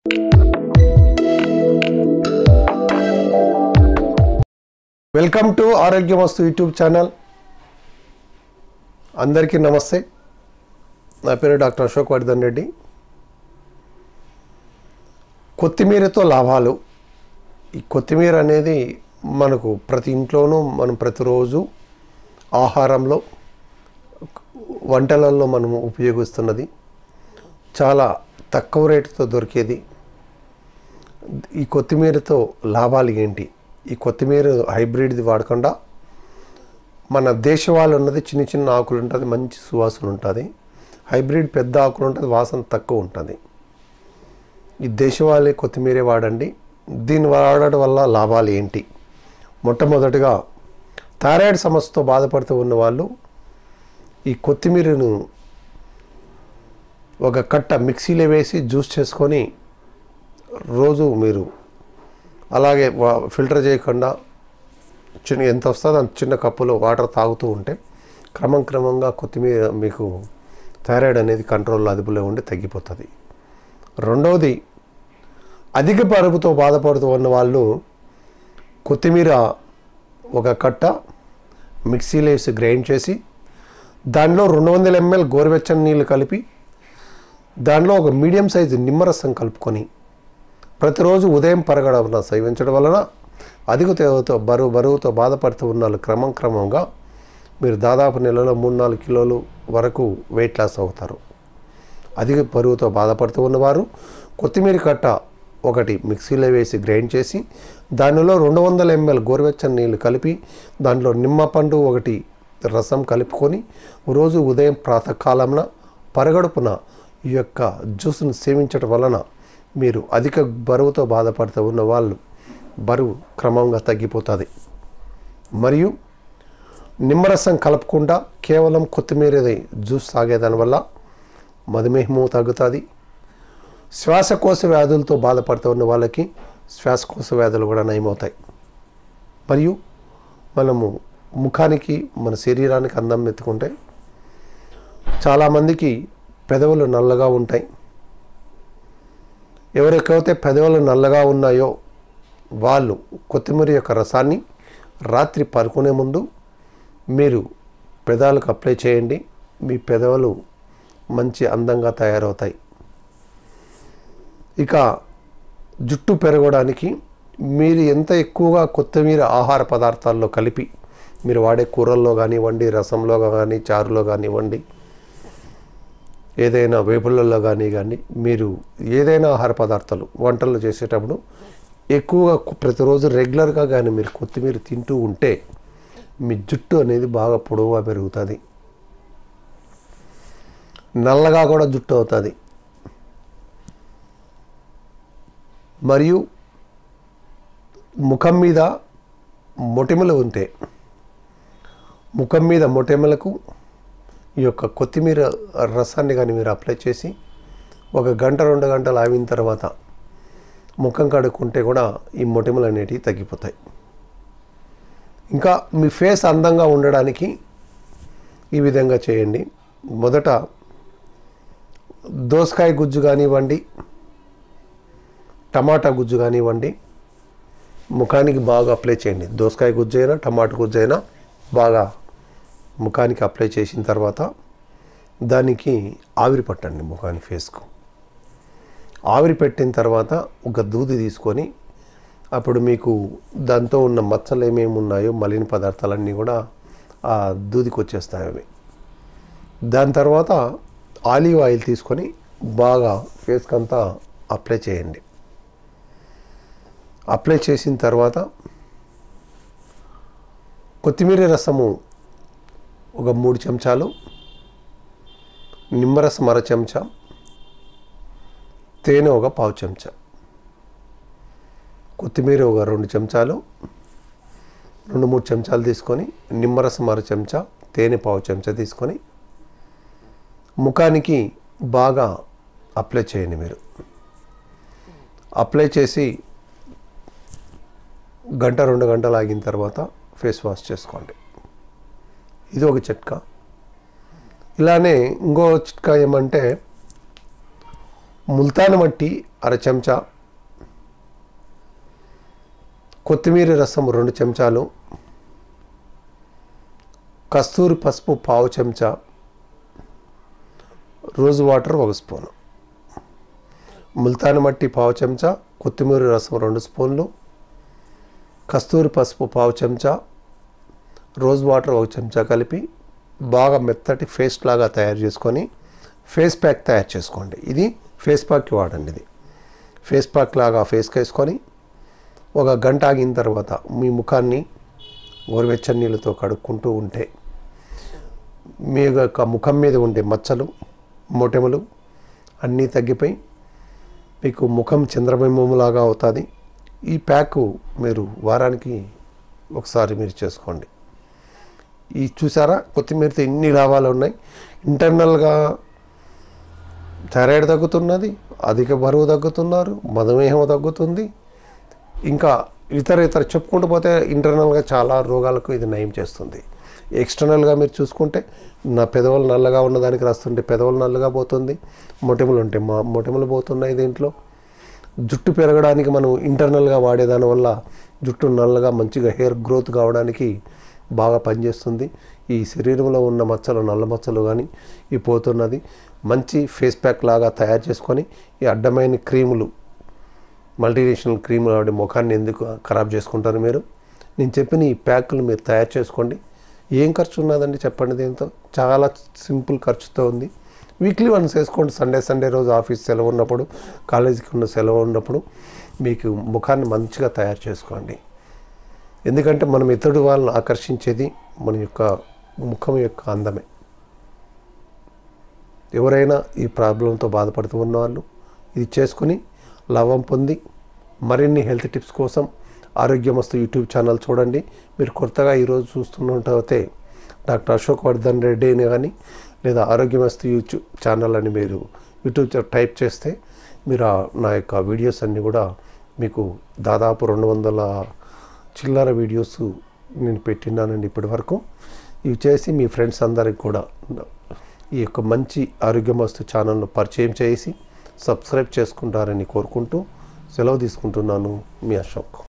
welcome to Arogyamastu YouTube channel అందరికీ నమస్తే నా పేరు డాక్టర్ అశోక్ వర్ధన్ రెడ్డి కొత్తిమీరతో లాభాలు ఈ కొత్తిమీర అనేది మనకు ప్రతి ఇంట్లోనూ మనం ప్రతిరోజు ఆహారంలో వంటలలో మనం ఉపయోగిస్తున్నది చాలా తక్కువ రేటుతో దొరికేది ఈ కొత్తిమీరతో లాభాలు ఏంటి ఈ కొత్తిమీర హైబ్రిడ్ది వాడకుండా మన దేశవాళీ ఉన్నది చిన్న చిన్న ఆకులు ఉంటుంది మంచి సువాసన ఉంటుంది హైబ్రిడ్ పెద్ద ఆకులు ఉంటుంది వాసన తక్కువ ఉంటుంది ఈ దేశవాళీ కొత్తిమీరే వాడండి దీన్ని వాడడం వల్ల లాభాలు ఏంటి మొట్టమొదటిగా థైరాయిడ్ సమస్యతో బాధపడుతూ ఉన్న వాళ్ళు ఈ కొత్తిమీరను ఒక కట్ట మిక్సీలో వేసి జ్యూస్ చేసుకొని రోజు మీరు అలాగే వా- ఫిల్టర్ చేయకుండా చిన్న ఎంత వస్తుందో అంత చిన్న కప్పులో వాటర్ తాగుతూ ఉంటే క్రమం క్రమంగా కొత్తిమీర మీకు థైరాయిడ్ అనేది కంట్రోల్లో అదుపులో ఉండి తగ్గిపోతుంది రెండవది అధిక బరువుతో బాధపడుతూ ఉన్న వాళ్ళు కొత్తిమీర ఒక కట్ట మిక్సీలో వేసి గ్రైండ్ చేసి దానిలో రెండు వందల ఎంఎల్ గోరువెచ్చని నీళ్ళు కలిపి దానిలో ఒక మీడియం సైజు నిమ్మరసం కలుపుకొని ప్రతిరోజు ఉదయం పరగడన సేవించడం వలన అధిక తేవతో బరువు బరువుతో బాధపడుతూ ఉన్న వాళ్ళు క్రమం క్రమంగా మీరు దాదాపు నెలలో మూడు నాలుగు కిలోలు వరకు వెయిట్ లాస్ అవుతారు అధిక బరువుతో బాధపడుతూ ఉన్నవారు కొత్తిమీర కట్ట ఒకటి మిక్సీలో వేసి గ్రైండ్ చేసి దానిలో రెండు వందల ఎంఎల్ గోరువెచ్చని నీళ్ళు కలిపి దాంట్లో నిమ్మ పండు ఒకటి రసం కలుపుకొని రోజు ఉదయం ప్రాతకాలంన పరగడుపున ఈ యొక్క జ్యూస్ను సేవించడం వలన మీరు అధిక బరువుతో బాధపడుతూ ఉన్న వాళ్ళు బరువు క్రమంగా తగ్గిపోతుంది మరియు నిమ్మరసం కలపకుండా కేవలం కొత్తిమీరది జ్యూస్ తాగేదాని వల్ల మధుమేహము తగ్గుతుంది శ్వాసకోశ వ్యాధులతో బాధపడుతూ ఉన్న వాళ్ళకి శ్వాసకోశ వ్యాధులు కూడా నయమవుతాయి మరియు మనము ముఖానికి మన శరీరానికి అందం ఎత్తుకుంటే చాలామందికి పెదవులు నల్లగా ఉంటాయి ఎవరికైతే పెదవులు నల్లగా ఉన్నాయో వాళ్ళు కొత్తిమీర యొక్క రసాన్ని రాత్రి పడుకునే ముందు మీరు పెదాలకు అప్లై చేయండి మీ పెదవులు మంచి అందంగా తయారవుతాయి ఇక జుట్టు పెరగడానికి మీరు ఎంత ఎక్కువగా కొత్తిమీర ఆహార పదార్థాల్లో కలిపి మీరు వాడే కూరల్లో కానివ్వండి రసంలో కానీ చారులో కానివ్వండి ఏదైనా వేపులలో కానీ కానీ మీరు ఏదైనా ఆహార పదార్థాలు వంటలు చేసేటప్పుడు ఎక్కువగా కు- ప్రతిరోజు రెగ్యులర్గా కానీ మీరు కొత్తిమీర తింటూ ఉంటే మీ జుట్టు అనేది బాగా పొడవుగా పెరుగుతుంది నల్లగా కూడా జుట్టు అవుతుంది మరియు ముఖం మీద మొటిమలు ఉంటే ముఖం మీద మొటిమలకు ఈ యొక్క కొత్తిమీర రసాన్ని కానీ మీరు అప్లై చేసి ఒక గంట రెండు గంటలు ఆవిన తర్వాత ముఖం కడుక్కుంటే కూడా ఈ మొటిమలు అనేటివి తగ్గిపోతాయి ఇంకా మీ ఫేస్ అందంగా ఉండడానికి ఈ విధంగా చేయండి మొదట దోసకాయ గుజ్జు కానివ్వండి టమాటా గుజ్జు కానివ్వండి ముఖానికి బాగా అప్లై చేయండి దోసకాయ గుజ్జు అయినా టమాటా గుజ్జు అయినా బాగా ముఖానికి అప్లై చేసిన తర్వాత దానికి ఆవిరి పట్టండి ముఖానికి ఫేస్కు ఆవిరి పెట్టిన తర్వాత ఒక దూది తీసుకొని అప్పుడు మీకు దాంతో ఉన్న మచ్చలు ఏమేమి ఉన్నాయో మలిన పదార్థాలన్నీ కూడా ఆ దూదికి వచ్చేస్తాయి అవి దాని తర్వాత ఆలివ్ ఆయిల్ తీసుకొని బాగా ఫేస్కి అంతా అప్లై చేయండి అప్లై చేసిన తర్వాత కొత్తిమీర రసము ఒక మూడు చెంచాలు నిమ్మరసం అర చెంచా తేనె ఒక పావు చెంచా కొత్తిమీర ఒక రెండు చెంచాలు రెండు మూడు చెంచాలు తీసుకొని నిమ్మరసం అర చెంచా తేనె పావు చెంచా తీసుకొని ముఖానికి బాగా అప్లై చేయండి మీరు అప్లై చేసి గంట రెండు గంటలు ఆగిన తర్వాత ఫేస్ వాష్ చేసుకోండి ఇది ఒక చిట్కా ఇలానే ఇంకో చిట్కా ఏమంటే ముల్తాన్ మట్టి అర చెంచా కొత్తిమీర రసం రెండు చెంచాలు కస్తూరి పసుపు పావు చెంచా రోజ్ వాటర్ ఒక స్పూను ముల్తాన్ మట్టి పావు చెంచా కొత్తిమీర రసం రెండు స్పూన్లు కస్తూరి పసుపు పావు చెంచా రోజ్ వాటర్ ఒక చెంచా కలిపి బాగా మెత్తటి పేస్ట్ లాగా తయారు చేసుకొని ఫేస్ ప్యాక్ తయారు చేసుకోండి ఇది ఫేస్ ప్యాక్కి వాడండి ఇది ఫేస్ ప్యాక్ లాగా ఫేస్కి వేసుకొని ఒక గంట ఆగిన తర్వాత మీ ముఖాన్ని గోరువెచ్చని నీళ్ళతో కడుక్కుంటూ ఉంటే మీ యొక్క ముఖం మీద ఉండే మచ్చలు మొటెములు అన్నీ తగ్గిపోయి మీకు ముఖం చంద్రబింబములాగా అవుతుంది ఈ ప్యాక్ మీరు వారానికి ఒకసారి మీరు చేసుకోండి ఈ చూసారా కొత్తిమీరతో ఎన్ని లాభాలు ఉన్నాయి ఇంటర్నల్గా థైరాయిడ్ తగ్గుతున్నది అధిక బరువు తగ్గుతున్నారు మధుమేహం తగ్గుతుంది ఇంకా ఇతర ఇతర చెప్పుకుంటూ పోతే ఇంటర్నల్గా చాలా రోగాలకు ఇది నయం చేస్తుంది ఎక్స్టర్నల్గా మీరు చూసుకుంటే నా పెదవులు నల్లగా ఉన్నదానికి రాస్తుంటే పెదవులు నల్లగా పోతుంది మొటిమలు ఉంటాయి మా మొటిమలు పోతున్నాయి దీంట్లో జుట్టు పెరగడానికి మనం ఇంటర్నల్గా వాడేదాని వల్ల జుట్టు నల్లగా మంచిగా హెయిర్ గ్రోత్ కావడానికి బాగా పనిచేస్తుంది ఈ శరీరంలో ఉన్న మచ్చలు నల్ల మచ్చలు కానీ ఈ పోతున్నది మంచి ఫేస్ ప్యాక్ లాగా తయారు చేసుకొని ఈ అడ్డమైన క్రీములు మల్టీనేషనల్ క్రీములు వాడి ముఖాన్ని ఎందుకు ఖరాబ్ చేసుకుంటారు మీరు నేను చెప్పిన ఈ ప్యాకులు మీరు తయారు చేసుకోండి ఏం ఖర్చు ఉన్నదండి చెప్పండి దీంతో చాలా సింపుల్ ఖర్చుతో ఉంది వీక్లీ వన్స్ వేసుకోండి సండే సండే రోజు ఆఫీస్ సెలవు ఉన్నప్పుడు కాలేజీకి ఉన్న సెలవు ఉన్నప్పుడు మీకు ముఖాన్ని మంచిగా తయారు చేసుకోండి ఎందుకంటే మనం ఇతడు వాళ్ళని ఆకర్షించేది మన యొక్క ముఖం యొక్క అందమే ఎవరైనా ఈ ప్రాబ్లంతో బాధపడుతూ ఉన్నవాళ్ళు ఇది చేసుకుని లాభం పొంది మరిన్ని హెల్త్ టిప్స్ కోసం ఆరోగ్యమస్తు యూట్యూబ్ ఛానల్ చూడండి మీరు కొత్తగా ఈరోజు చూస్తున్నట్టయితే డాక్టర్ అశోక్ వర్ధన్ రెడ్డి అని కానీ లేదా ఆరోగ్యమస్తు యూట్యూబ్ ఛానల్ అని మీరు యూట్యూబ్ టైప్ చేస్తే మీరు ఆ నా యొక్క వీడియోస్ అన్నీ కూడా మీకు దాదాపు రెండు వందల చిల్లర వీడియోస్ నేను పెట్టినానండి ఇప్పటి వరకు ఇవి చేసి మీ ఫ్రెండ్స్ అందరికి కూడా ఈ యొక్క మంచి ఆరోగ్యమస్తు ఛానల్ను పరిచయం చేసి సబ్స్క్రైబ్ చేసుకుంటారని కోరుకుంటూ సెలవు తీసుకుంటున్నాను మీ అశోక్